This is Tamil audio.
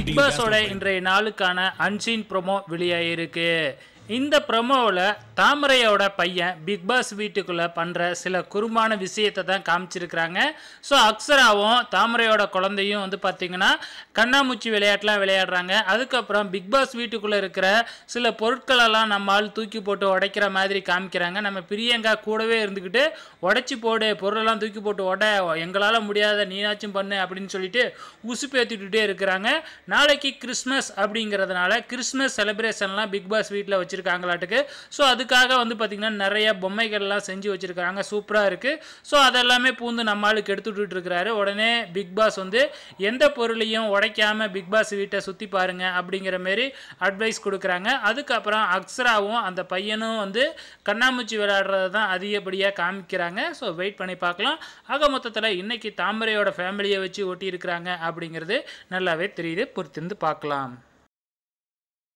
to you, பாஸோட Basketball. இன்றைய நாளுக்கான அன்சீன் ப்ரோமோ வெளியாகிருக்கு இந்த ப்ரோமோவில் தாமரையோட பையன் பிக் பாஸ் வீட்டுக்குள்ளே பண்ணுற சில குறும்பான விஷயத்தை தான் காமிச்சிருக்கிறாங்க ஸோ அக்ஸராவும் தாமரையோட குழந்தையும் வந்து பார்த்திங்கன்னா கண்ணாமூச்சி விளையாட்டுலாம் விளையாடுறாங்க அதுக்கப்புறம் பிக் பாஸ் வீட்டுக்குள்ளே இருக்கிற சில பொருட்களெல்லாம் நம்மால் தூக்கி போட்டு உடைக்கிற மாதிரி காமிக்கிறாங்க நம்ம பிரியங்கா கூடவே இருந்துக்கிட்டு உடைச்சி போடு பொருளெல்லாம் தூக்கி போட்டு உட எங்களால் முடியாத நீனாச்சும் பண்ணு அப்படின்னு சொல்லிட்டு உசுப்பேற்றிட்டுட்டே இருக்கிறாங்க நாளைக்கு கிறிஸ்மஸ் அப்படிங்கிறதுனால கிறிஸ்மஸ் செலிப்ரேஷன்லாம் பிக் பாஸ் வீட்டில் வச்சுருக்காங்களாட்டுக்கு ஸோ அதுக்காக வந்து பார்த்திங்கன்னா நிறைய பொம்மைகள்லாம் செஞ்சு வச்சுருக்காங்க சூப்பராக இருக்குது ஸோ அதெல்லாமே பூந்து நம்ம ஆளுக்கு எடுத்து விட்டுட்டு இருக்கிறாரு உடனே பிக் பாஸ் வந்து எந்த பொருளையும் உடைக்காம பிக் பாஸ் வீட்டை சுற்றி பாருங்க அப்படிங்கிற மாரி அட்வைஸ் கொடுக்குறாங்க அதுக்கப்புறம் அக்ஸராவும் அந்த பையனும் வந்து கண்ணாமூச்சி விளையாடுறத தான் அதிகப்படியாக காமிக்கிறாங்க ஸோ வெயிட் பண்ணி பார்க்கலாம் ஆக மொத்தத்தில் இன்னைக்கு தாமரையோட ஃபேமிலியை வச்சு ஒட்டி இருக்கிறாங்க அப்படிங்கிறது நல்லாவே தெரியுது பொறுத்திருந்து பார்க்கலாம்